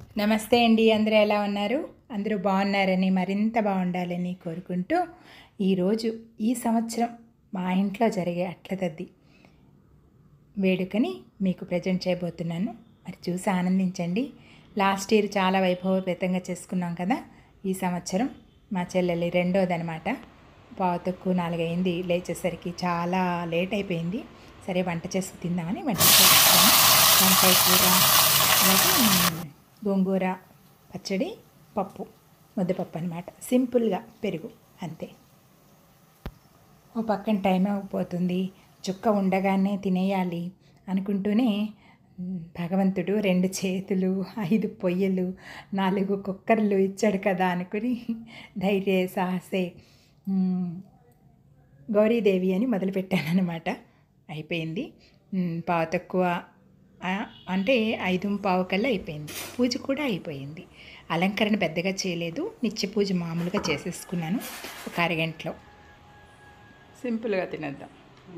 నమస్తే అండి అందరూ ఎలా ఉన్నారు అందరూ బాగున్నారని మరింత బాగుండాలని కోరుకుంటూ ఈరోజు ఈ సంవత్సరం మా ఇంట్లో జరిగే అట్ల తద్ది వేడుకని మీకు ప్రజెంట్ చేయబోతున్నాను మరి చూసి ఆనందించండి లాస్ట్ ఇయర్ చాలా వైభవపేతంగా చేసుకున్నాం కదా ఈ సంవత్సరం మా చెల్లెలి రెండోదనమాట పావు తక్కువ నాలుగైంది లేచేసరికి చాలా లేట్ అయిపోయింది సరే వంట చేసుకు తిందామని వంట చేసుకున్నాను వంకాయ కూర అలాగే మ్, గోంగూర పచ్చడి పప్పు ముద్దపప్పు అనమాట సింపుల్గా పెరుగు అంతే ఓ పక్కన టైం అయిపోతుంది చుక్క ఉండగానే తినేయాలి అనుకుంటూనే మ్, భగవంతుడు రెండు చేతులు ఐదు పొయ్యలు నాలుగు కుక్కర్లు ఇచ్చాడు కదా అనుకుని ధైర్య సాహసే మ్, గౌరీదేవి అని మొదలుపెట్టానమాట అయిపోయింది మ్, పావు తక్కువ ఆ, అంటే ఐదు పావు కల్లా అయిపోయింది పూజ కూడా అయిపోయింది అలంకరణ పెద్దగా చేయలేదు నిత్య పూజ మామూలుగా చేసేసుకున్నాను ఒక అరగంటలో సింపుల్గా తినేద్దాం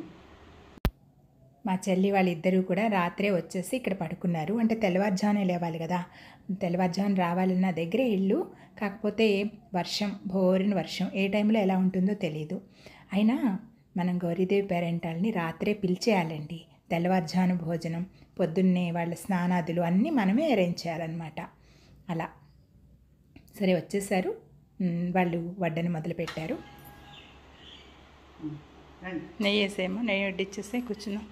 మా చెల్లి వాళ్ళిద్దరూ కూడా రాత్రే వచ్చేసి ఇక్కడ పడుకున్నారు అంటే తెల్లవారుజామునే లేవాలి కదా తెల్లవారుజామున రావాలన్న దగ్గరే ఇల్లు కాకపోతే వర్షం భోరిన వర్షం ఏ టైంలో ఎలా ఉంటుందో తెలియదు అయినా మనం గౌరీదేవి పేరెంటాలని రాత్రే పిలిచేయాలండి తెల్లవారుజాము భోజనం పొద్దున్నే వాళ్ళ స్నానాదులు అన్నీ మనమే అరేంజ్ చేయాలన్నమాట అలా సరే వచ్చేసారు మ్, వాళ్ళు వడ్డని మొదలుపెట్టారు నెయ్యి వేసేమో నెయ్యి వడ్డిచ్చేస్తే కూర్చున్నాం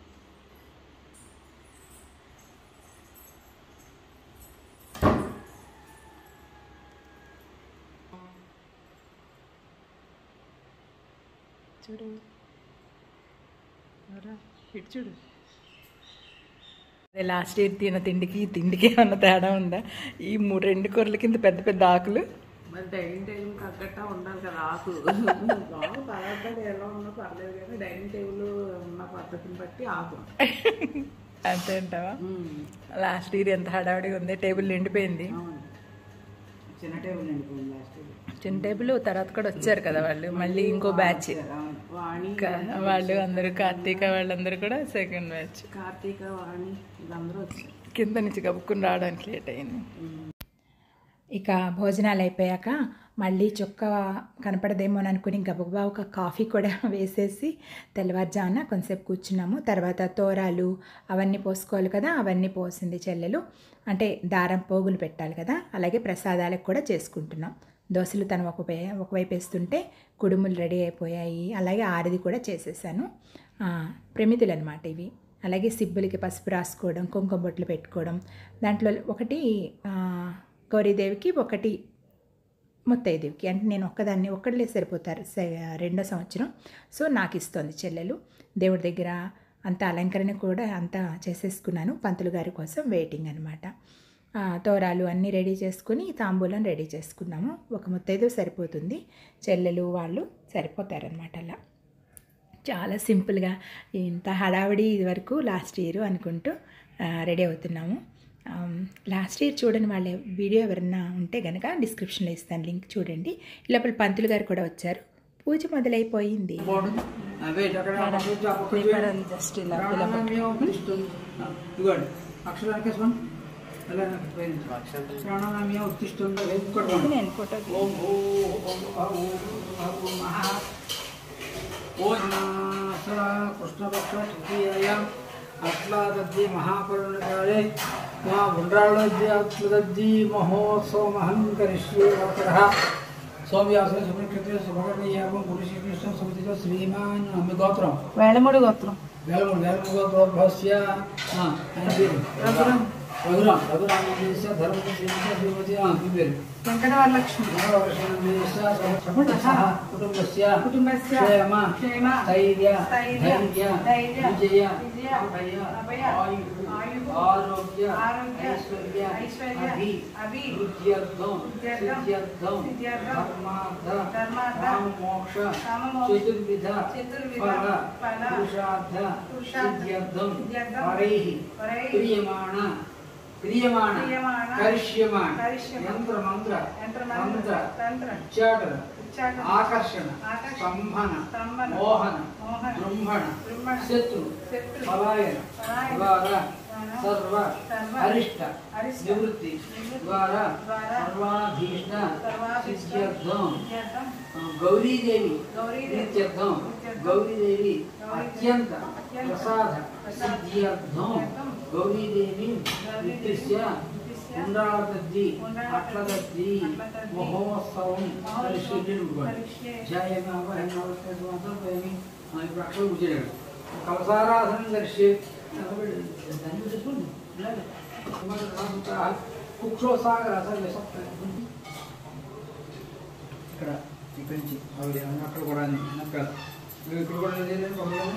చూడు రా, ఇటు చూడు అదే లాస్ట్ ఇయర్ తిన తిండికి ఈ తిండికి ఏమన్నా తేడా ఉందా ఈ మూడు రెండు కూరల కింద పెద్ద పెద్ద ఆకులు మరి డైనింగ్ టేబుల్ తగ్గట్ట ఉండాలి కదా ఆకు బాగు పదార్థాలు ఎలా ఉన్నా పర్లేదు కానీ డైనింగ్ టేబుల్ ఉన్న పద్ధతిని బట్టి ఆకు అంతే అంటావా లాస్ట్ ఇయర్ ఎంత హడావిడిగా ఉంది టేబుల్ నిండిపోయింది అవును చిన్న టేబుల్ నిండిపోయింది లాస్ట్ చిన్న టేబుల్ తర్వాత కూడా వచ్చారు కదా వాళ్ళు మళ్ళీ ఇంకో బ్యాచ్ అవును వాణి వాళ్ళు అందరూ కార్తీక వాళ్ళందరూ కూడా సెకండ్ బ్యాచ్ కార్తీక వాణి వీళ్ళందరూ వచ్చారు కింద నుంచి కప్పుకుని రావడానికి లేట్ అయింది ఇక భోజనాలు అయిపోయాక మళ్ళీ చొక్క కనపడదేమో అనుకుని గబగబా ఒక కాఫీ కూడా వేసేసి తెల్లవారుజామున కొంతసేపు కూర్చున్నాము తర్వాత తోరాలు అవన్నీ పోసుకోవాలి కదా అవన్నీ పోసింది చెల్లెలు అంటే దారం పోగులు పెట్టాలి కదా అలాగే ప్రసాదాలకు కూడా చేసుకుంటున్నాం దోశలు తను ఒక ఒకవైపు వేస్తుంటే కుడుములు రెడీ అయిపోయాయి అలాగే ఆరిది కూడా చేసేసాను ఆ, ప్రమితులు అనమాట ఇవి అలాగే సిబ్బులకి పసుపు రాసుకోవడం కుంకుమ బొట్లు పెట్టుకోవడం దాంట్లో ఒకటి ఆ, గౌరీదేవికి ఒకటి ముత్తైదేవికి అంటే నేను ఒక్కదాన్ని ఒక్కడలే సరిపోతారు స- రెండో సంవత్సరం సో నాకు ఇస్తోంది చెల్లెలు దేవుడి దగ్గర అంత అలంకరణ కూడా అంతా చేసేసుకున్నాను పంతులు గారి కోసం వెయిటింగ్ అనమాట తోరాలు అన్నీ రెడీ చేసుకుని తాంబూలం రెడీ చేసుకున్నాము ఒక ముత్తైదు సరిపోతుంది చెల్లెలు వాళ్ళు సరిపోతారనమాట అలా చాలా సింపుల్గా ఇంత హడావిడి ఇది వరకు లాస్ట్ ఇయర్ అనుకుంటూ ఆ, రెడీ అవుతున్నాము ఆమ్, లాస్ట్ ఇయర్ చూడని వాళ్ళ వీడియో ఎవరన్నా ఉంటే కనుక డిస్క్రిప్షన్లో ఇస్తాను లింక్ చూడండి ఈ లోపల పంతులు గారు కూడా వచ్చారు పూజ మొదలైపోయింది అవే జస్ట్ ఇలా ఇదిగోండి అక్షరానికి వేసుకోండి అలా ప్రాణాయామం ఉత్తిస్తుంది వేసుకోండి నేను ఫోటో ఓం భూ ఓం ఆ ఊ ఆ ఊ మహా ఓం సదా కృష్ణపక్ష తృతీయాయాం అట్లాదద్ది మహాపరుణకాలే మా గుండ్రాళోద్యాత్లదద్ది మహోత్సవమహం కరిష్యే వాసరः సౌమ్యాసన సుప్రక్షత్రియ శుభకర్ణీయాగం గురు శ్రీకృష్ణ సుమతితో శ్రీమాన్ అమ్మి గోత్రం వేళముడి గోత్రం వేలముడు వేలముడు గోత్రోద్భవస్య ఆ, ఆయన పేరు రఘురామ్ రఘురామ్ రఘురామ్ దేశ ధర్మ శ్రీమతి ఆ, ఈ పేరు వెంకట వరలక్ష్మి కుటుంబస్య కుటుంబస్య క్షేమ క్షేమ ధైర్య స్థైర్య ధైర్య ధైర్య విజయ విజయ అభయ అభయ ఆయు ఆయు ఆరోగ్య ఆరోగ్య ఐశ్వర్య ఐశ్వర్య అభి అభి విద్యార్థం విద్యార్థం సిద్ధ్యర్థం సిద్ధ్యర్థం ధర్మార్థ ధర్మార్థ కామమోక్ష కామమోక్ష చతుర్విధ చతుర్విధ ఫల ఫల పురుషార్థ పురుషార్థ సిద్ధ్యర్థం సిద్ధ్యర్థం వరైః వరైః క్రియమాణ క్రియమాణ క్రియమాణ కరిష్యమాణ కరిష్యమాణ యంత్ర మంత్ర యంత్ర మంత్ర తంత్ర ఉచ్చాటన ఉచ్చాటన ఆకర్షణ ఆకర్షణ స్తంభన స్తంభన మోహన మోహన జృంభణ జృంభణ శత్రు శత్రు పలాయన పలాయన నివార సర్వ సర్వ అరిష్ట అరిష్ట నివృత్తి నివృత్తి ద్వారా ద్వారా సర్వాధీష్ట సర్వాభీష్ట సిద్ధ్యర్థం సిద్ధ్యర్థం గౌరీదేవి గౌరీదేవి నిత్యర్థం నిత్యర్థం గౌరీదేవి గౌరీదేవి అత్యంత అత్యంత ప్రసాద ప్రసాద సిద్ధ్యర్థం సిద్ధ్యర్థం గౌరీదేవి గౌరీదేవి నిత్యస్య నిత్యస్య ఉండాలతద్ది ఉండాలతద్ది అట్లదద్ది అట్లదద్ది మహోత్సవం మహోత్సవం పరిశీలించుకోండి పరిష్యే ధ్యాయమావహేమి ఇప్పుడు అక్కడ కూర్చోలేడు కలసారాధనం దర్శి దాన్ని తెలుసుకోండి కుక్షోసాగర అసలు ఇక్కడ ఇక్కడి నుంచి ఆవిడ ఏమన్నా అక్కడ కూడా అక్కడ ఇక్కడ కూడా లేదండి పక్కన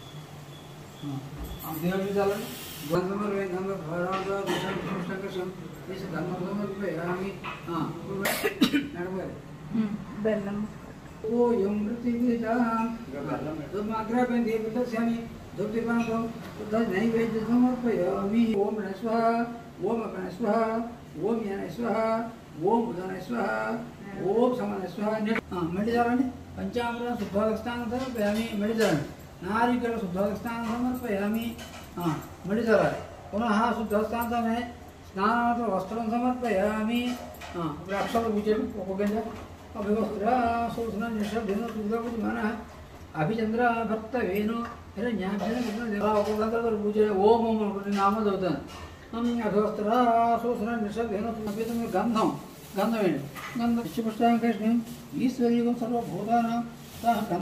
దేవుడు చాలండి గంధమర్ గంధ భరాగా విషం సంకర్షం తీసి గంధమర్పయామి నడవాలి బెల్లం ఓయం పృథివీజాం దుమాగ్రహం దేవతస్యామి దుర్దిపాంగం తద్ నైవేద్య సమర్పయామి ఓం నస్వహ ఓం అపన స్వహ ఓం యన స్వహ ఓం ఉదన స్వహ ఓం సమన స్వహ మళ్ళీ చాలండి పంచామృతం శుద్ధాగస్థానం సమర్పయామి మళ్ళీ చాలండి నారికల శుద్ధాగస్థానం సమర్పయామి మళ్ళీ చాలాలి పునః శుద్ధాగస్థానం సమయ స్నానానంతర వస్త్రం సమర్పయామి ఇప్పుడు అక్షరాలు కూర్చోండి ఒక్కొక్క అభివస్త్ర సూచన నిషభ్యన దుర్గపుజమాన అభిచంద్ర భర్త వేణు హిరణ్యాభ్యన ఒక్కొక్క కూర్చొని ఓం ఓం అనుకుంటే నామం చదువుతాను అభివస్త్ర సూచన నిషభ్యన అభ్యతం గంధం గంధం ఏంటి గంధం విశ్వపుష్టాం కృష్ణం ఈశ్వర్యుగం సర్వభూతానం సహ గంధం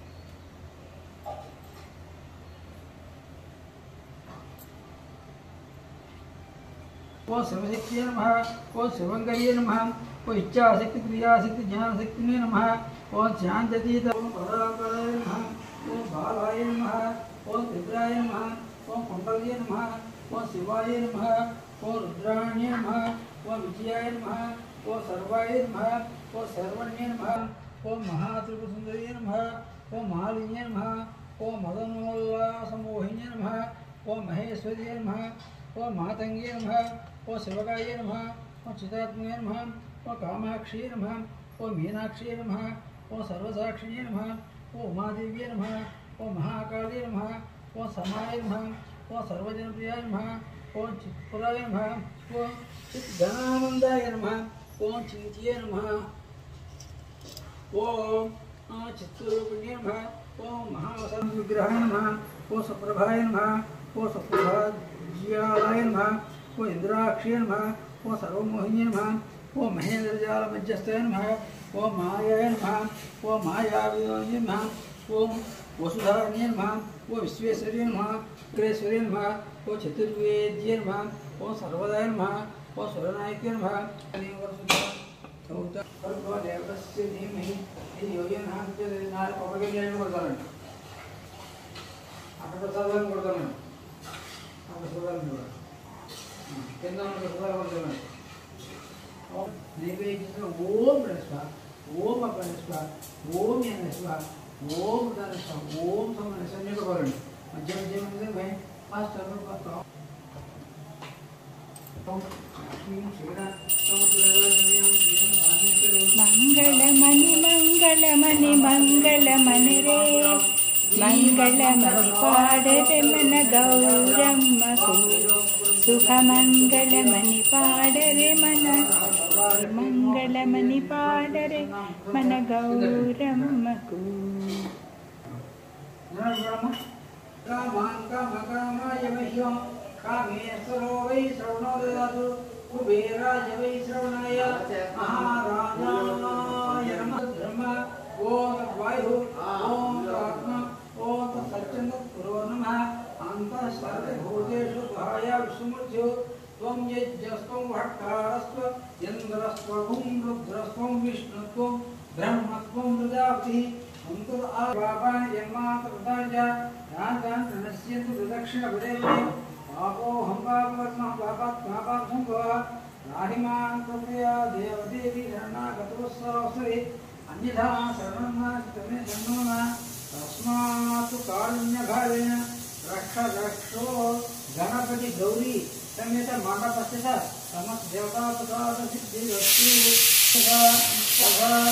ఓ శివశక్తియే నమ ఓ శివంగయ్యే నమ ఓ ఇచ్ఛాశక్తి క్రియాశక్తి జ్ఞానశక్తినే నమ ఓ శాంతతీత ఓం పరాపరాయ నమ ఓం బాలాయ నమ ఓం త్రిపురాయ నమ ఓం కుండల్యే నమ ఓం శివాయ నమ ఓం రుద్రాణ్యే నమ ఓం విజయాయ నమ ఓం సర్వాయ నమ ఓం శర్వణ్యే నమ ఓం మహాత్రిపురసుందర్యే నమ ఓం మాలిన్యే నమ ఓం మదనోల్లాసమోహిన్యే నమ ఓం మహేశ్వర్యే నమ ఓ మాతంగే నమ ఓ శివగాయ నమ ఓ చితాత్మయ నమ ఓ కామాక్షి నమ ఓ మీనాక్షి నమ ఓ సర్వసాక్షిణ్యే నమ ఓ ఉమాదేవ్యే నమ ఓ మహాకాళీ నమ ఓ సమాయ నమ ఓ సర్వజనప్రియాయ నమ ఓ చిత్పురాయ నమ ఓ చిద్గణానందాయ నమ ఓ చింత్యే నమ ఓం చిత్తూరుపుణ్య నమ ఓం మహావసంత విగ్రహాయ నమ ఓ సుప్రభాయ నమ ఓ సుప్రభాజ్యాలయ నమ ఓ ఇంద్రాక్షయ నమ ఓ సర్వమోహిన్య నమ ఓ మహేంద్రజాల మధ్యస్థయ నమ ఓ మాయాయ నమ ఓ మాయావియోన్య నమ ఓం వసుధారణ్య నమ ఓ విశ్వేశ్వర్య నమ ఉగ్రేశ్వర్య నమ ఓ చతుర్వేద్య నమ ఓ సర్వదాయ నమ ఓ సురనాయక్య నమ దేవస్య ధీమహి ఇది యోజన నాలుగు కొబ్బరికాయలు కొడతానండి అక్కడ ప్రసాదాలను కొడతానండి ఆ ప్రసాదాలను కూడా కింద ఉన్న ప్రసాదాలు కొడతానండి నైవేద్యంలో ఓం రస్వ ఓం అపరస్వ ఓం యనస్వ ఓం ధనస్వ ఓం సమనస్వ అని చెప్పాలండి మధ్య మధ్య మధ్య భయం ఫాస్ట్ ఫాస్ట్ మంగళమణి మంగళమణి మంగళమణి రే మంగళమణి పాడరే మన గౌరమ్మకు సుఖమంగళమణి పాడరే మన మంగళమణి పాడరే మన గౌరమ్మకు కామాన్ కామ కామాయ మహ్యం కామేశ్వరో వై శ్రవణో దదాతు కుబేరాయ వై శ్రవణాయ మహారాజాయ నమ బ్రహ్మ ఓం వాయు ఓం ఆత్మ ఓం సత్యంద పురో నమ అంత సర్వభూతేషు సహాయ విష్ణుమూర్త్యో త్వం యజ్ఞస్త్వం భట్టారస్త్వ ఇంద్రస్త్వం రుద్రస్త్వం విష్ణుత్వం బ్రహ్మత్వం ప్రజాపతి అంకుర ఆ పాపాని జన్మాంతృతాంచ యాన్ తాన్ ప్రణశ్యంతు ప్రదక్షిణ పదేవే పాపోహం పాపవర్మ పాపాత్ పాపాత్మం భవ రాహిమాన్ కృపయా దేవదేవి శరణాగతోత్సవసరి అన్యథా శరణం నాస్తి శరణోన తస్మాత్ కారుణ్యభావేన రక్ష రక్షో గణపతి గౌరీ సమేత మండపస్థిత సమస్త దేవతా ప్రసాద సిద్ధి వస్తు తథా తథా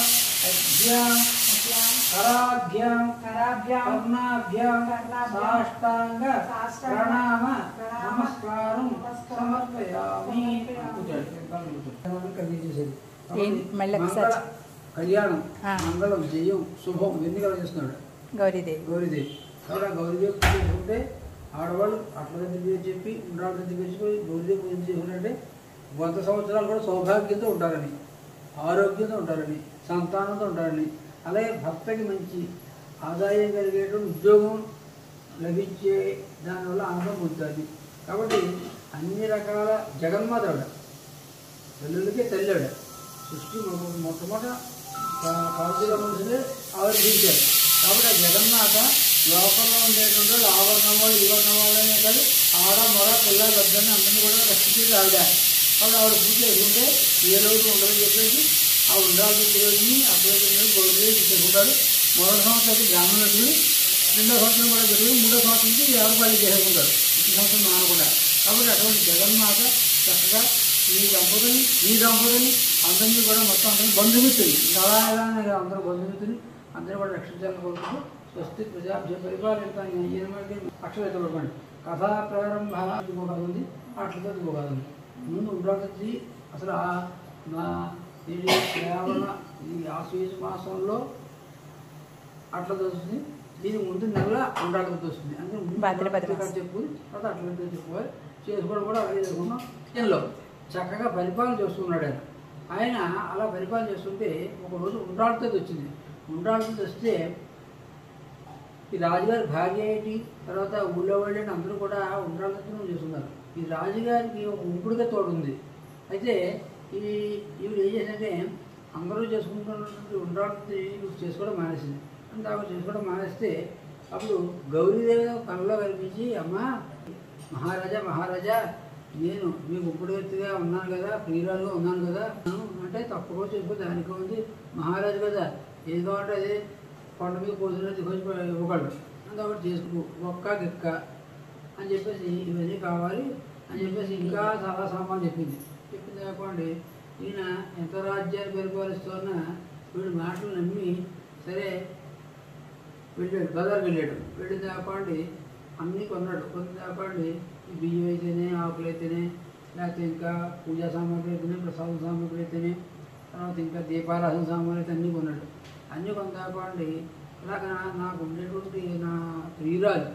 అభ్యాం కరాభ్యాం కరాభ్యాం కర్ణాభ్యాం కర్ణాభ్యాం సాష్టాంగ సాష్టాంగ ప్రణామ ప్రణామ నమస్కారం నమస్కారం సమర్పయామి సమర్పయామి. కూర్చోండి, వెనకాల కూర్చోండి. కలిగేసేది. ఏం- మళ్ళీ మంగళ ఒకసారి. కళ్యాణం ఆ. మంగళం జయం శుభం ఎన్ని కలిగిస్తున్నాడు గౌరీదేవి గౌరీదేవి కాబట్టి ఆ గౌరీదేవి పూజ చేసుకుంటే ఆడవాళ్ళు అట్ల దగ్గర పేరు చెప్పి ఉండాల దగ్గర చెప్పి గౌరీదేవి పూజ చేసుకుంటే వంద సంవత్సరాలు కూడా సౌభాగ్యంతో ఉంటారని ఆరోగ్యంతో ఉంటారని సంతానంతో ఉంటారని అలాగే భర్తకి మంచి ఆదాయం కలిగేటువంటి ఉద్యోగం లభించే దానివల్ల ఆనందం పొందుతుంది కాబట్టి అన్ని రకాల జగన్మాత ఆవిడ పిల్లలకి తల్లి ఆవిడ సృష్టి మొ- మొట్టమొదట కాల్చిన మనుషులే ఆవిర్భించారు కాబట్టి ఆ జగన్మాత లోకంలో ఉండేటువంటి వాళ్ళు ఆవరణ వాళ్ళు ఈ వర్ణం వాళ్ళనే కాదు ఆడ మొర పిల్ల పెద్దని అందరినీ కూడా రక్షించేది ఆవిడ కాబట్టి ఆవిడ పూజ చేసుకుంటే ఏ రోజు ఉండదని చెప్పేసి ఆ ఉండాల్సిన రోజుని అప్పుడు గౌరవ చేసుకుంటారు మొదటి సంవత్సరం బ్రాహ్మణుడు రెండో సంవత్సరం కూడా పెరుగుతుంది మూడో సంవత్సరం నుంచి ఎవరిపాలి చేసుకుంటారు ప్రతి సంవత్సరం మానకుండా కాబట్టి అటువంటి జగన్మాత చక్కగా ఈ దంపతుని ఈ దంపతుని అందరినీ కూడా మొత్తం అందరినీ బంధుమిత్రులు చాలా ఎలా అందరూ బంధుమిత్రులు అందరూ కూడా రక్షించాలని కోరుకుంటూ స్వస్తి ప్రజాభ్య పరిపాలిత అక్షర చూడండి కథా ప్రారంభ ఇంకో కథ ఉంది అట్లతో ఇంకో కథ ఉంది ముందు ఉండొచ్చి అసలు ఆ నా ఇది శ్రావణ ఈ ఆశ్వేజ మాసంలో అట్లా వస్తుంది దీని ముందు నెల ఉండాలతో వస్తుంది అంటే ముందు భాద్రపద ఇక్కడ చెప్పు తర్వాత అట్లా చెప్పుకోవాలి చేసుకోవడం కూడా అలాగే చేసుకున్నాం దీనిలో చక్కగా పరిపాలన చేస్తున్నాడు ఆయన ఆయన అలా పరిపాలన చేస్తుంటే ఒక రోజు ఉండాలతో వచ్చింది ఉండాలతో వస్తే ఈ రాజుగారి భార్య ఏంటి తర్వాత ఊళ్ళో వాళ్ళని అందరూ కూడా ఉండాలతో చేస్తున్నారు ఈ రాజుగారికి ఒక ఉంపుడుగా తోడు ఉంది అయితే ఈ ఈవిడ ఏం చేసిందంటే అందరూ చేసుకుంటున్నటువంటి ఉండాలి చేసుకోవడం మానేసింది అంటే ఆవిడ చేసుకోవడం మానేస్తే అప్పుడు గౌరీదేవి కళ్ళలో కనిపించి అమ్మా మహారాజా మహారాజా నేను మీకు ఇప్పుడు వ్యక్తిగా ఉన్నాను కదా ప్రియురాలుగా ఉన్నాను కదా అంటే తప్పకుండా చేసుకో దానికి ఉంది మహారాజు కదా ఏది కావాలంటే అదే కొండ మీద కూర్చుని దిగొచ్చి ఇవ్వగలడు అంటే ఒకటి చేసుకో ఒక్క గిక్క అని చెప్పేసి ఇవన్నీ కావాలి అని చెప్పేసి ఇంకా చాలా సామాన్ చెప్పింది చెప్పింది కాకుండా ఈయన ఎంత రాజ్యాన్ని పరిపాలిస్తున్నా వీడి మాటలు నమ్మి సరే వెళ్ళాడు బజార్కి వెళ్ళాడు వెళ్ళిన కాపాడి అన్నీ కొన్నాడు కొన్న కాపాడి ఈ బియ్యం అయితేనే ఆకులు అయితేనే లేకపోతే ఇంకా పూజా సామాగ్రి అయితేనే ప్రసాదం సామాగ్రి అయితేనే తర్వాత ఇంకా దీపారాధన సామాగ్రి అయితే అన్నీ కొన్నాడు అన్నీ కొన్న కాపాడి అలాగ నా- నాకు ఉండేటువంటి నా ప్రియురాలు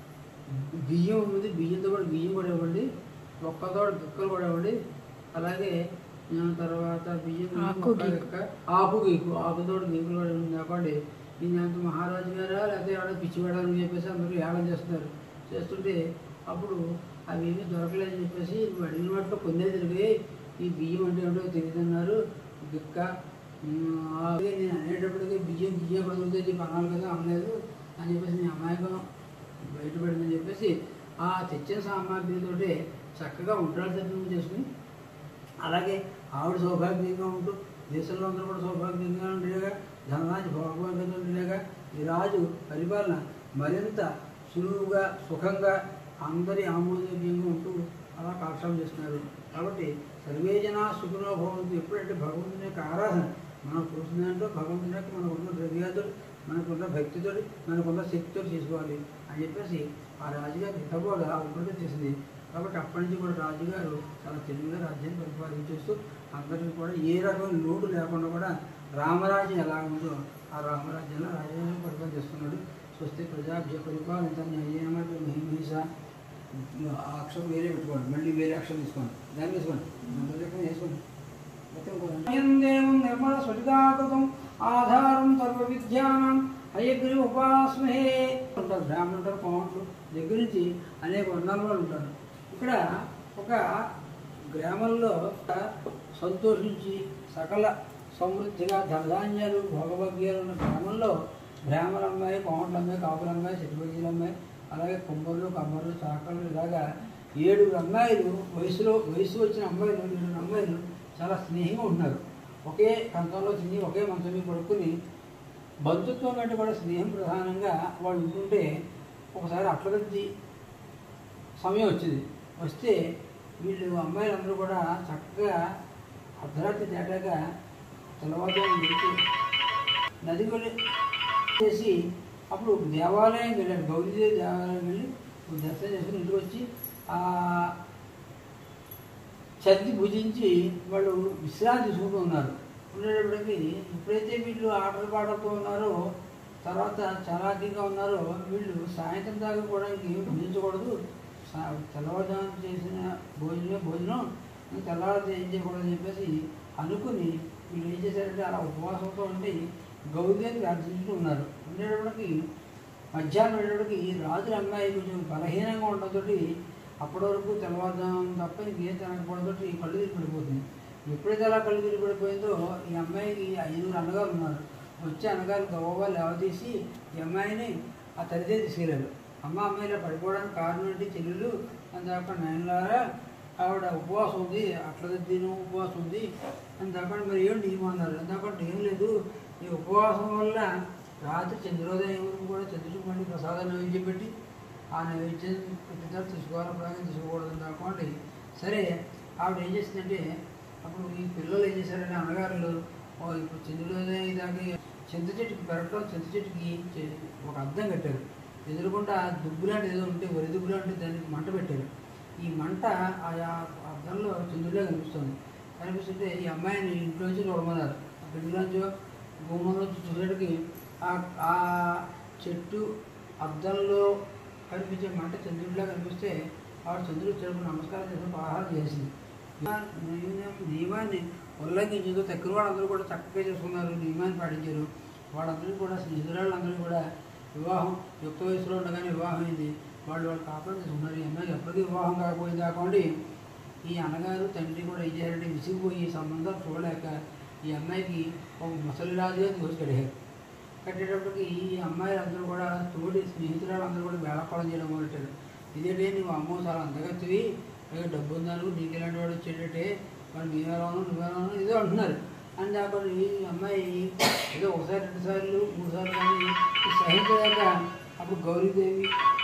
బియ్యం ఉంది బియ్యంతో కూడా బియ్యం కూడా ఇవ్వండి ఒక్కతో దుక్కలు కూడా ఇవ్వండి అలాగే ఆ, తర్వాత బియ్యం ఆకు ఒక్క గీకు. గిక్క, ఆకు గీకు ఆకుతోటి గీకులు కూడా ఇవ్వండి కాపాడి ఈయన అంత మహారాజు గారా లేకపోతే ఎవడో పిచ్చివాడా అని చెప్పేసి అందరూ ఏళం చేస్తున్నారు చేస్తుంటే అప్పుడు అవి ఏమీ దొరకలేదని చెప్పేసి నువ్వు అడిగిన వాటిలో కొన్ని తిరిగి ఈ బియ్యం అంటే ఏంటో తెలియదన్నారు గిక్క ఉమ్, అలాగే నేను అనేటప్పటికీ బియ్యం బియ్యం పడుతుంది చెప్పి అన్నాను కదా అనలేదు అని చెప్పేసి నీ అమాయకం బయటపడిందని చెప్పేసి ఆ తెచ్చిన సామాగ్రితోటే చక్కగా ఉంటాడు దర్శనం చేసుకుని అలాగే ఆవిడ సౌభాగ్యంగా ఉంటూ దేశంలో అందరూ కూడా సౌభాగ్యంగా ఉండేగా ధనరాజు భోగభాగ్యంగా ఉండేగా ఈ రాజు పరిపాలన మరింత సులువుగా సుఖంగా అందరి ఆమోదయోగ్యంగా ఉంటూ అలా కాక్షాలు చేస్తున్నారు కాబట్టి సర్వే జనా సుఖంలో భవంతు ఎప్పుడంటే భగవంతుని యొక్క ఆరాధన మనం కూర్చుందంటే భగవంతుని యొక్క మనకున్న ద్రవ్యాతో మనకున్న భక్తితో మనకున్న శక్తితో చేసుకోవాలి అని చెప్పేసి ఆ రాజుగారి హితబోధ అప్పుడు చేసింది కాబట్టి అప్పటి నుంచి కూడా రాజుగారు చాలా తెలివిగా రాజ్యాన్ని పరిపాలించేస్తూ అందరికీ కూడా ఏ రకమైన లోటు లేకుండా కూడా రామరాజ్యం ఎలా ఉందో ఆ రామరాజ్యంలో రాజ్యాన్ని పరిపాలన చేస్తున్నాడు స్వస్తి ప్రజాభ్య పరిపాలించాలని అయ్యేమంటే మహిమహిష ఆ అక్షరం వేరే పెట్టుకోండి మళ్ళీ వేరే అక్షరం తీసుకోండి దాన్ని తీసుకోండి దాంట్లో లెక్కన వేసుకోండి దేవం నిర్మల స్ఫటికాకృతం ఆధారం సర్వ విద్యానం అయ్యగిరి ఉపాస్మహే ఉంటారు బ్రాహ్మణులు ఉంటారు కోమట్లు దగ్గర నుంచి అనేక వర్ణాల వాళ్ళు ఉంటారు ఇక్కడ ఒక గ్రామంలో సంతోషించి సకల సమృద్ధిగా ధనధాన్యాలు భోగభాగ్యాలు ఉన్న గ్రామంలో బ్రాహ్మణ అమ్మాయి కోమట్ల అమ్మాయి కాపుల అమ్మాయి చెట్టుబజీల అమ్మాయి అలాగే కుంభర్లు కమ్మర్లు చాకళ్ళు ఇలాగా ఏడుగురు అమ్మాయిలు వయసులో వయసు వచ్చిన అమ్మాయిలు ఏడుగురు అమ్మాయిలు చాలా స్నేహంగా ఉన్నారు ఒకే కంచంలో తిని ఒకే మంచం మీద పడుకుని బంధుత్వం కంటే కూడా స్నేహం ప్రధానంగా వాళ్ళు ఉంటుంటే ఒకసారి అట్లగద్ది సమయం వచ్చింది వస్తే వీళ్ళు అమ్మాయిలందరూ కూడా చక్కగా అర్ధరాత్రి దాటాక తెల్లవారుజాము లేచి నదికి వెళ్ళి చేసి అప్పుడు దేవాలయం వెళ్ళాడు గౌరీదేవి దేవాలయం వెళ్ళి దర్శనం చేసుకుని ఇంటికి వచ్చి ఆ చద్ది భుజించి వాళ్ళు విశ్రాంతి తీసుకుంటూ ఉన్నారు ఉండేటప్పటికి ఎప్పుడైతే వీళ్ళు ఆటలు పాడుతూ ఉన్నారో తర్వాత చలాకీగా ఉన్నారో వీళ్ళు సాయంత్రం దాకా కూడా ఇంకేం భుజించకూడదు సా- తెల్లవారుజామున చేసిన భోజనమే భోజనం ఇంకా తెల్లవారు ఏం చేయకూడదని చెప్పేసి అనుకుని వీళ్ళు ఏం చేశారంటే అలా ఉపవాసంతో ఉండి గౌరీదేవిని ప్రార్థించుతూ ఉన్నారు ఉండేటప్పటికి మధ్యాహ్నం వెళ్ళేటప్పటికి రాజుల అమ్మాయి కొంచెం బలహీనంగా ఉండడంతో అప్పటి వరకు తెల్లవారుజాము తప్ప ఇంకేం తినకపోవడంతో కళ్ళు తిరిగి పడిపోతుంది ఎప్పుడైతే అలా కళ్ళు తిరిగి పడిపోయిందో ఈ అమ్మాయికి ఐదుగురు అన్నగారు ఉన్నారు వచ్చి అన్నగారు గవ్వగా లేవదీసి ఈ అమ్మాయిని ఆ తల్లిదే తీసుకెళ్ళారు అమ్మ అమ్మాయిలో పడిపోవడానికి కారణం ఏంటి చెల్లెలు అని చెప్పండి నాయనలారా ఆవిడ ఉపవాసం ఉంది అట్ల తిను ఉపవాసం ఉంది అని చెప్పండి మరి ఏమిటి ఏమన్నారు ఎందుకంటే ఏం లేదు ఈ ఉపవాసం వల్ల రాత్రి చంద్రోదయం వరకు కూడా చంద్రుడికి ప్రసాదం నైవేద్యం పెట్టి ఆ నైవేద్యం పెట్టిన తర్వాత తీసుకోవాలి అలాగే తీసుకోకూడదు అనుకోండి సరే ఆవిడ ఏం చేసిందంటే అప్పుడు ఈ పిల్లలు ఏం చేశారంటే అన్నగారులు "ఓ, ఇప్పుడు చంద్రోదయం దాకా చింత చెట్టుకి పెరట్లో చింత చెట్టుకి చె- ఒక అద్దం కట్టారు ఎదురుకుండా దుబ్బు లాంటిది ఏదో ఉంటే వరి దుబ్బు లాంటి దానికి మంట పెట్టారు ఈ మంట ఆయా అద్దంలో చంద్రుడిలో కనిపిస్తుంది కనిపిస్తుంటే ఈ అమ్మాయిని ఇంట్లోంచి చూడమన్నారు గదిలోంచో భూమిలోంచి చూసేటికి ఆ ఆ చెట్టు అద్దంలో కనిపించే మంట చంద్రుడిలా కనిపిస్తే ఆవిడ చంద్రుడు చెరుపు నమస్కారం చేసి ఆహారం చేసింది నియమ- నియమాన్ని ఉల్లంఘించదు తక్కువ వాళ్ళందరూ కూడా చక్కగా చేసుకున్నారు నియమాన్ని పాటించారు వాళ్ళందరూ కూడా స్నేహితురాళ్ళందరూ కూడా వివాహం యుక్త వయసులో ఉండగానే వివాహం అయింది వాళ్ళు వాళ్ళు కాపురం చేసుకున్నారు ఈ అమ్మాయికి ఎప్పటికీ వివాహం కాకపోయింది కాకుండా ఈ అన్నగారు తండ్రి కూడా ఏం చేయాలంటే విసిగిపోయి ఈ సంబంధం చూడలేక ఈ అమ్మాయికి ఒక ముసలి రాజుగా దోచుకడేశారు కట్టేటప్పటికి ఈ అమ్మాయిలందరూ కూడా తోడి స్నేహితురాలందరూ కూడా వేళకోళం చేయడం మొదలెట్టారు ఇదేంటి నువ్వు అమ్మో చాలా అందగత్తివి పైగా డబ్బు ఉందాను నీకు ఇలాంటి వాడు వచ్చేటట్టే మరి నువ్వేరాను నువ్వేరాను ఏదో అంటున్నారు అని కాబట్టి ఈ అమ్మాయి ఏదో ఒకసారి రెండు సార్లు మూడు సార్లు కానీ ఈ సహించలేక అప్పుడు గౌరీదేవి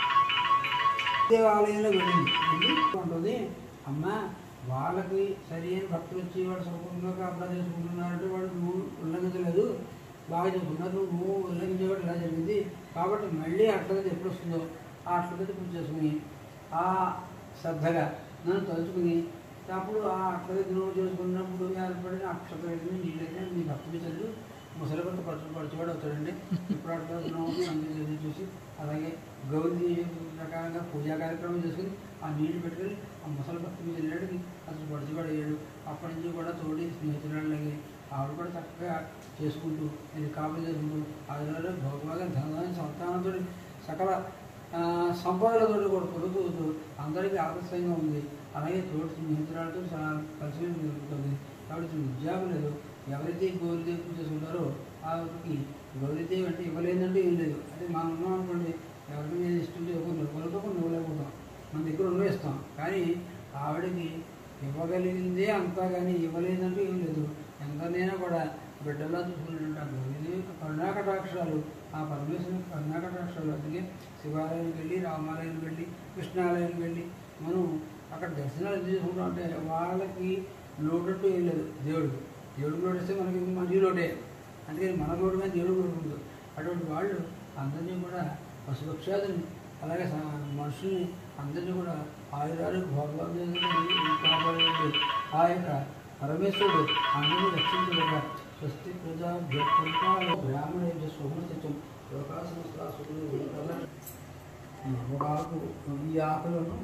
దేవి ఆలయంలో వెళ్ళింది వెళ్ళి ఉంటుంది అమ్మ వాళ్ళకి సరి అయిన భక్తులు వచ్చి వాడు సుఖంగా కాపురా చేసుకుంటున్నారంటే వాడు నువ్వు ఉల్లంఘించలేదు బాగా చేసుకున్నారు నువ్వు ఉల్లంఘించేవాడు ఇలా జరిగింది కాబట్టి మళ్ళీ అట్లగతి ఎప్పుడు వస్తుందో ఆ అట్లగతి పూజ చేసుకుని ఆ శ్రద్ధగా నన్ను తలుచుకుని అప్పుడు ఆ అట్లగతి నువ్వు చేసుకున్నప్పుడు ఏర్పడిన అక్షతని నీళ్ళైతే నీ భక్తుడి చల్లు ముసలి కొంత పరచు పరచువాడు అవుతాడండి ఇప్పుడు అట్లా అందరూ చూసి అలాగే గౌరీ ప్రకారంగా పూజా కార్యక్రమం చేసుకుని ఆ నీళ్లు పెట్టుకొని ఆ ముసలి భక్తి మీద వెళ్ళాడికి అసలు పడిచివాడు అయ్యాడు అప్పటి నుంచి కూడా తోడి స్నేహితురాళ్ళకి ఆవిడ కూడా చక్కగా చేసుకుంటూ నేను కాపులు చేసుకుంటూ ఆదిలో భోగభాగం ధనాన్ని సంతానంతో సకల ఆ, సంపదలతో కూడా పొరుగుతూ అందరికీ ఆదర్శంగా ఉంది అలాగే తోటి స్నేహితురాలతో చాలా కలిసి జరుగుతుంది కాబట్టి ఉద్యోగం లేదు ఎవరైతే గౌరీదేవి పూజ చేసుకుంటారో ఆవిడకి గౌరీదేవి అంటే ఇవ్వలేదంటే ఏం లేదు అంటే మనం ఉన్నాం అనుకోండి ఎవరికి నేను ఇష్టం చేయకుండా ఇవ్వలేకపోతే కొన్ని ఇవ్వలేకపోతాం మన దగ్గర ఉన్నవి ఇస్తాం కానీ ఆవిడకి ఇవ్వగలిగిందే అంతా కానీ ఇవ్వలేదంటే ఏం లేదు ఎంతనైనా కూడా బిడ్డలా చూసుకున్నటువంటి ఆ గౌరీదేవి యొక్క కరుణాకటాక్షరాలు ఆ పరమేశ్వరుని యొక్క కరుణాకటాక్షరాలు అందుకే శివాలయానికి వెళ్ళి రామాలయానికి వెళ్ళి కృష్ణాలయానికి వెళ్ళి మనం అక్కడ దర్శనాలు ఎందుకు చేసుకుంటాం అంటే వాళ్ళకి లోటట్టు ఏం లేదు దేవుడికి దేవుడికి లోటిస్తే మనకి మంచి లోటే అందుకని మన లోటు మీద దేవుడు కోరుకుంటుంది అటువంటి వాళ్ళు అందరినీ కూడా పశుపక్షాదుని అలాగే స- మనుషుల్ని అందరినీ కూడా ఆయురాలు భోగభాగం కాపాడే ఆ యొక్క పరమేశ్వరుడు అందరినీ రక్షించలేక స్వస్తి ప్రజా బ్రాహ్మణ శుభ్రతిత్వం లోకా సంస్థ శుభ్ర ఒక ఆకు ఈ ఆకులను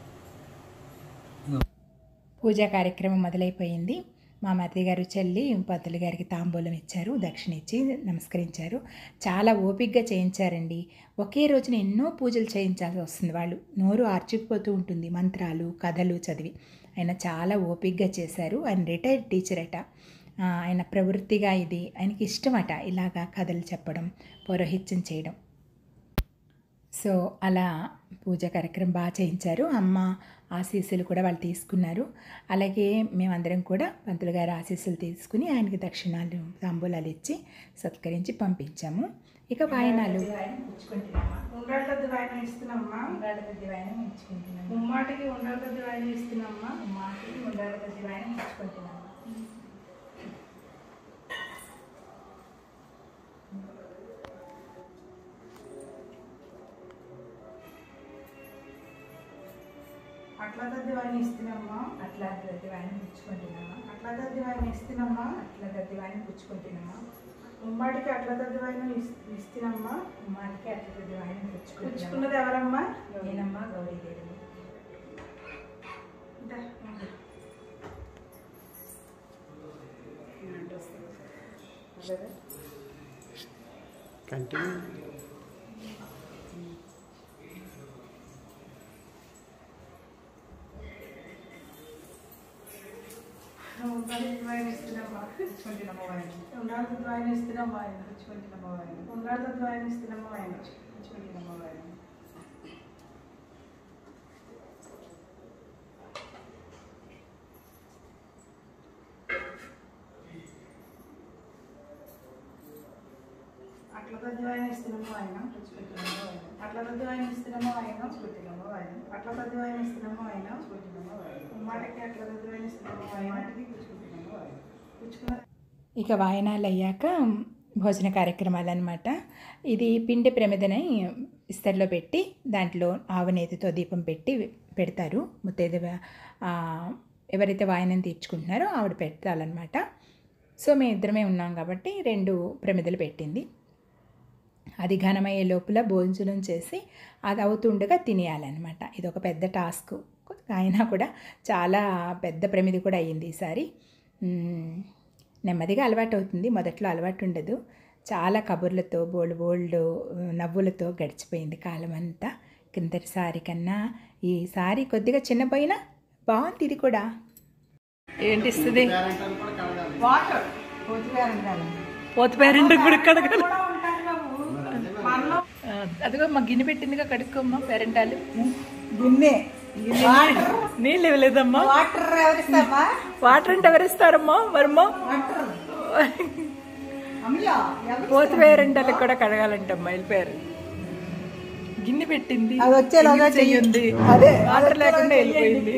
పూజా కార్యక్రమం మొదలైపోయింది మా మతి గారు చెల్లి పంతులు గారికి తాంబూలం ఇచ్చారు దక్షిణ ఇచ్చి నమస్కరించారు చాలా ఓపిగ్గా చేయించారండి ఒకే రోజున ఎన్నో పూజలు చేయించాల్సి వస్తుంది వాళ్ళు నోరు ఆర్చుకుపోతూ ఉంటుంది మంత్రాలు కథలు చదివి ఆయన చాలా ఓపిగ్గా చేశారు ఆయన రిటైర్డ్ టీచర్ అట ఆ, ఆయన ప్రవృత్తిగా ఇది ఆయనకి ఇష్టమట ఇలాగా కథలు చెప్పడం పౌరోహిత్యం చేయడం సో అలా పూజ కార్యక్రమం బాగా చేయించారు అమ్మ ఆశీస్సులు కూడా వాళ్ళు తీసుకున్నారు అలాగే మేమందరం కూడా పంతులు గారి ఆశీస్సులు తీసుకుని ఆయనకి దక్షిణాలు తాంబూలాలు ఇచ్చి సత్కరించి పంపించాము ఇక వాయనాలు ఉండ్రాళ్ళ దివాయన ఇస్తున్నామ్మా ముమ్మాటికి ఉండ్రాళ్ళ దివాయన ఇస్తున్నామ్మా అట్లా దద్ది వాయిని ఇస్తున్నామ్మా అట్లా దద్ది వాయిని పుచ్చుకుంటున్నామా అట్లా దద్ది వాయిని ఇస్తున్నామ్మా అట్లా దద్ది వాయిని పుచ్చుకుంటున్నామా ఉమ్మాటికి అట్లా దద్ది వాయిని ఇస్తున్నామ్మా ఉమ్మానికి అట్లా దద్ది వాయిని పుచ్చుకుంటున్నామా పుచ్చుకున్నది ఎవరమ్మా నేనమ్మా గౌరీదేవి ఇందా. కంటిన్యూ ఉమ్మాటికి వాయిని ఇస్తున్నామ్మా పుచ్చుకుంటున్నామా వాయిని ఉన్నాడు దద్ది వాయిని ఇస్తున్నామ్మా ఆయన పుచ్చుకుంటున్నామా వాయిని ఉన్నాడు దద్ది వాయిని ఇస్తున్నామ్మా ఆయన పుచ్చుకుంటున్నామా వాయిని అట్లా దద్ది వాయిని ఇస్తున్నామ్మా ఆయన పుచ్చుకుంటున్నామా వాయిని అట్లా దద్ది వాయిని ఇస్తున్నామ్మా ఆయన పుచ్చుకుంటున్నామా వాయిని అట్లా దద్ది వాయిని ఇస్తున్నామ్మా ఆయన పుచ్చుకుంటున్నామా వాయిని ఉమ్మాటికి అట్లా దద్ది వాయిని ఇస్తున్నామ్మా ఆయన ఉమ్మాటికి పుచ్చుకుంటున్నామా వాయిని పుచ్చుకున్న ఇక వాయనాలు అయ్యాక భోజన కార్యక్రమాలు అనమాట ఇది పిండి ప్రమిదనై ఇస్తర్లో పెట్టి దాంట్లో ఆవునేతితో దీపం పెట్టి పెడతారు ముత్తైదువ ఆ, ఎవరైతే వాయనం తీర్చుకుంటున్నారో ఆవిడ పెట్టాలన్నమాట సో మేము ఇద్దరమే ఉన్నాం కాబట్టి రెండు ప్రమిదలు పెట్టింది అది ఘనమయ్యే లోపల భోజనం చేసి అది అవుతుండగా తినేయాలన్నమాట ఇది ఒక పెద్ద టాస్క్ అయినా కూడా చాలా పెద్ద ప్రమిది కూడా అయ్యింది ఈసారి మ్మ్. నెమ్మదిగా అలవాటు అవుతుంది మొదట్లో అలవాటు ఉండదు చాలా కబుర్లతో బోల్డ్ బోల్డ్ నవ్వులతో గడిచిపోయింది కాలం అంతా కిందటిసారి కన్నా ఈసారి కొద్దిగా చిన్నపోయినా బాగుంది ఇది కూడా ఏంటి ఇస్తుంది వాటర్ పోతుగారు పోతు పేరెంట్ కూడా కడగాలి కూడా ఉంటారు బాబు మనలో అదిగో మా గిన్నె పెట్టిందిగా కడుక్కోమ్మా పేరెంటాలు గిన్నె నీళ్ళు ఇవ్వలేదమ్మా వాటర్ ఎవరిస్తామా వాటర్ అంటే ఎవరిస్తారమ్మా మరమ్మా వాటర్ అమ్మయ్యా ఎవరు పోతు పేరెంటాలకు కూడా కడగాలంటమ్మా వెళ్ళిపోయారు గిన్నె పెట్టింది అది వచ్చేలాగా గిన్నె చెయ్యింది అదే, వాటర్ లేకుండా వెళ్ళిపోయింది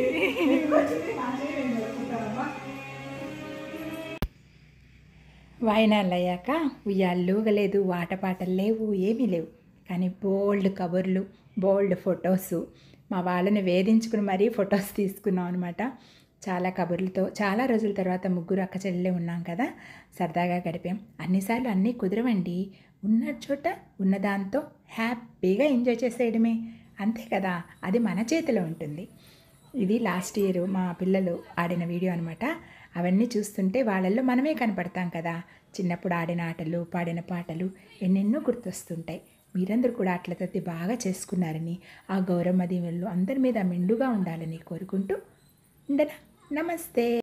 వాయినాలు అయ్యాక ఉయ్యాళ్ళు ఊగలేదు ఆటపాటలు లేవు ఏమీ లేవు కానీ బోల్డ్ కబుర్లు బోల్డ్ ఫొటోస్ మా వాళ్ళని వేధించుకుని మరీ ఫొటోస్ తీసుకున్నాం అనమాట చాలా కబుర్లతో చాలా రోజుల తర్వాత ముగ్గురు అక్క చెల్లెలే ఉన్నాం కదా సరదాగా గడిపాం అన్నిసార్లు అన్నీ కుదరవండి ఉన్న చోట ఉన్నదాంతో హ్యాపీగా ఎంజాయ్ చేసేయడమే అంతే కదా అది మన చేతిలో ఉంటుంది ఇది లాస్ట్ ఇయర్ మా పిల్లలు ఆడిన వీడియో అనమాట అవన్నీ చూస్తుంటే వాళ్ళల్లో మనమే కనపడతాం కదా చిన్నప్పుడు ఆడిన ఆటలు పాడిన పాటలు ఎన్నెన్నో గుర్తొస్తుంటాయి మీరందరూ కూడా అట్ల తత్తి బాగా చేసుకున్నారని ఆ గౌరమ్మ దీవెనలు అందరి మీద మెండుగా ఉండాలని కోరుకుంటూ ఉండనా నమస్తే